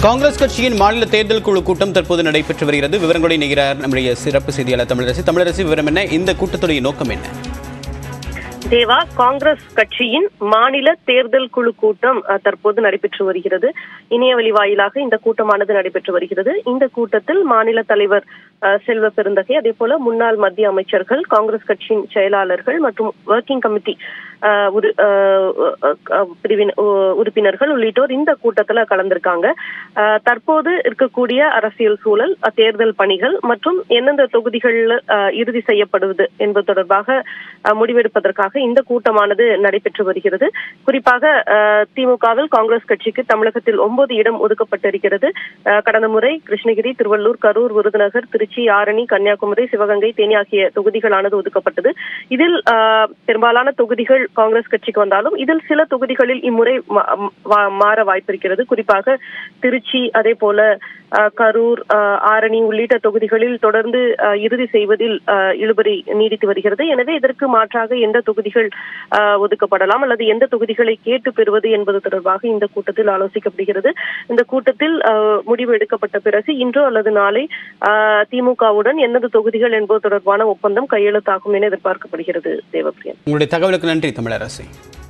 காங்கிரஸ் கட்சியின் மாநில தேர்தல் குழு கூட்டம் தற்போது நடைபெற்று வருகிறது விவரங்களை நிகழார் நம்முடைய சிறப்பு செய்தியாளர் தமிழரசி தமிழரசி விவரம் என்ன இந்த கூட்டத்துடைய நோக்கம் என்ன தேவா காங்கிரஸ் கட்சியின் மாநில தேர்தல் குழு கூட்டம் அஹ், தற்போது நடைபெற்று வருகிறது இணையவழி வாயிலாக இந்த கூட்டமானது நடைபெற்று வருகிறது இந்த கூட்டத்தில் மாநில தலைவர் அஹ், செல்வ பெருந்தகை அதே போல முன்னாள் மத்திய அமைச்சர்கள் காங்கிரஸ் கட்சியின் செயலாளர்கள் மற்றும் ஒர்க்கிங் கமிட்டி அஹ், உறு- அஹ், அஹ், பிரிவின் உ- உறுப்பினர்கள் உள்ளிட்டோர் இந்த கூட்டத்துல கலந்திருக்காங்க அஹ், தற்போது இருக்கக்கூடிய அரசியல் சூழல் அஹ், தேர்தல் பணிகள் மற்றும் எந்தெந்த தொகுதிகளில் அஹ், இறுதி செய்யப்படுவது என்பது தொடர்பாக அஹ், முடிவெடுப்பதற்காக இந்த கூட்டமானது நடைபெற்று வருகிறது குறிப்பாக அஹ், திமுகவில் காங்கிரஸ் கட்சிக்கு தமிழகத்தில் ஒன்பது இடம் ஒதுக்கப்பட்டிருக்கிறது அஹ், கடந்த முறை கிருஷ்ணகிரி திருவள்ளூர் கரூர் விருதுநகர் திருச்சி ஆரணி கன்னியாகுமரி சிவகங்கை தேனி ஆகிய தொகுதிகளானது ஒதுக்கப்பட்டது இதில் அஹ், பெரும்பாலான தொகுதிகள் காங்கிரஸ் கட்சிக்கு வந்தாலும் இதில் சில தொகுதிகளில் இம்முறை மா- மா- மாற வாய்ப்பிருக்கிறது குறிப்பாக திருச்சி அதே போல அஹ், கரூர் அஹ், ஆரணி உள்ளிட்ட தொகுதிகளில் தொடர்ந்து அஹ், இறுதி செய்வதில் அஹ், இழுபறி நீடித்து வருகிறது எனவே இதற்கு மாற்றாக எந்த தொகுதிகள் அஹ், ஒதுக்கப்படலாம் அல்லது எந்த தொகுதிகளை கேட்டு பெறுவது என்பது தொடர்பாக இந்த கூட்டத்தில் ஆலோசிக்கப்படுகிறது இந்த கூட்டத்தில் அஹ், முடிவு எடுக்கப்பட்ட பிறகு இன்றோ அல்லது நாளை அஹ், திமுகவுடன் எந்தெந்த தொகுதிகள் என்பது தொடர்பான ஒப்பந்தம் கையெழுத்தாகும் என எதிர்பார்க்கப்படுகிறது தேவப்பிரியன் உங்களுடைய தகவலுக்கு நன்றி தமிழரசி